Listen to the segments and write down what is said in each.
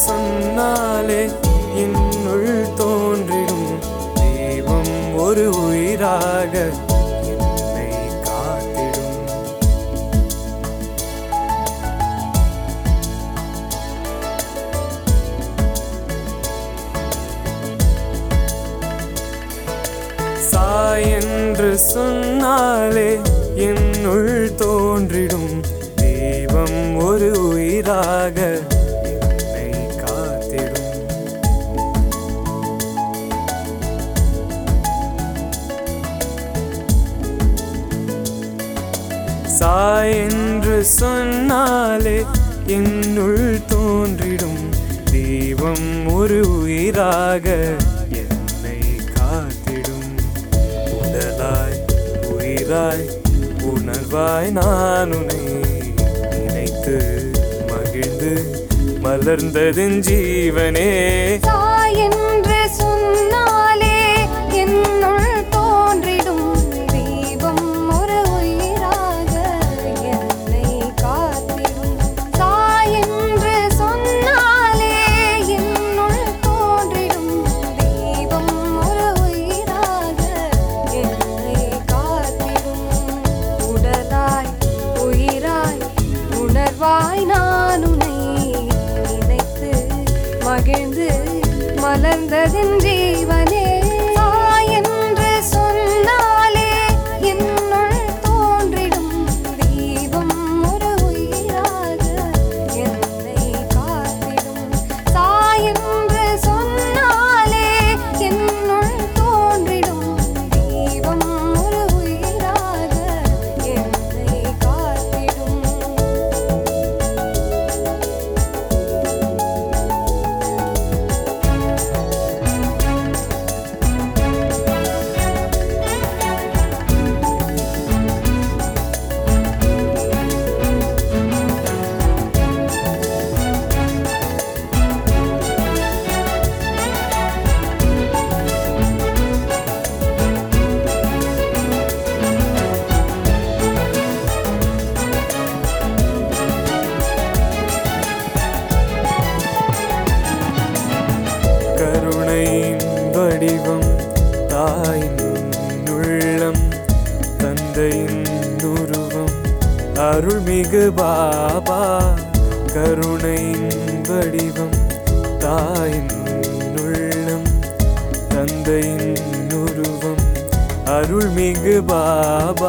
சொன்னாலே என்னுள் தோன்றிடும் தெய்வம் ஒரு உயிராக என்னை காத்திடும் சாய் என்று சொன்னாலே என்னுள் தோன்றிடும் தெய்வம் ஒரு உயிராக என்னை காத்திடும் சாய் என்று சொன்னாலே என்னுள் தோன்றிடும் தெய்வம் ஒரு உயிராக என்னை காத்திடும் உடலாய் உயிராய் உணர்வாய் நான் உன்னை நினைத்து மகிழ்ந்து மலர்ந்ததின் ஜீவனே தாய் என்று சொன்னாலே என்னுள் தோன்றிடும் தெய்வம் ஒரு உயிராக என்னை காத்திடும் தாய் என்று சொன்னாலே என்னுள் தோன்றிடும் தெய்வம் ஒரு உயிராக என்னை காத்திடும் உடலாய் உயிராய் உணர்வாய் நான் உன்னை நினைத்து மகிழ்ந்து மலர்ந்ததின் ஜீவனே தாய் என்று சொன்னாலே என்னுள் தோன்றிடும் தெய்வம் ஒரு உயிராக என்னை காத்திடும் தாய் என்று சொன்னாலே என்னுள் தோன்றிடும் தெய்வம் ஒரு உயிராக என்னை காத்திடும் கருணையின் வடிவம் தாயின் உள்ளம் தந்தையின் உருவம் அருள்மிகு பாபா கருணையின் வடிவம் தாயின் உள்ளம் தந்தையின் உருவம் அருள்மிகு பாபா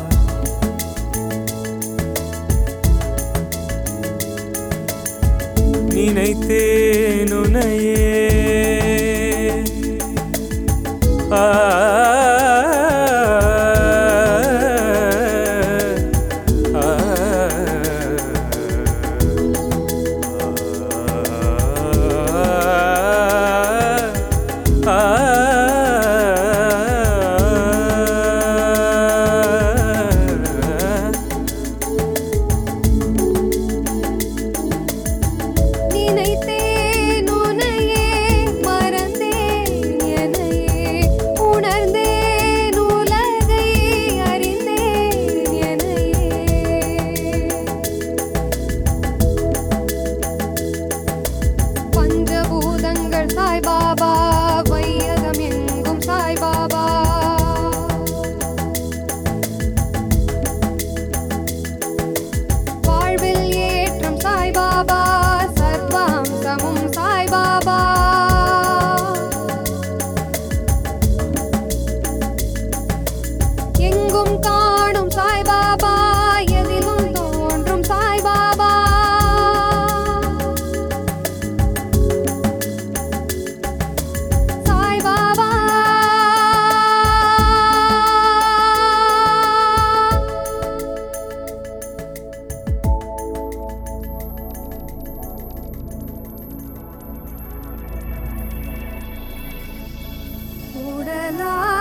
நினைத்தேன் உனையே ஆ ஆ, ஆ, ஆ. நினைத்தேன் உனையே மறந்தேன் என்னையே உணர்ந்தேன் உலகை அறிந்தேன் என்னையே பஞ்சபூதங்கள் சாய்பாபா வையகம் எங்கும் சாய்பாபா வாழ்வில் ஏற்றம் சாய்பாபா சர்வாம்சமும் சாய்பாபா எங்கும் காணும் சாய்பாபா எதிலும் தோன்றும் சாய்பாபா சாய்பாபா உடலா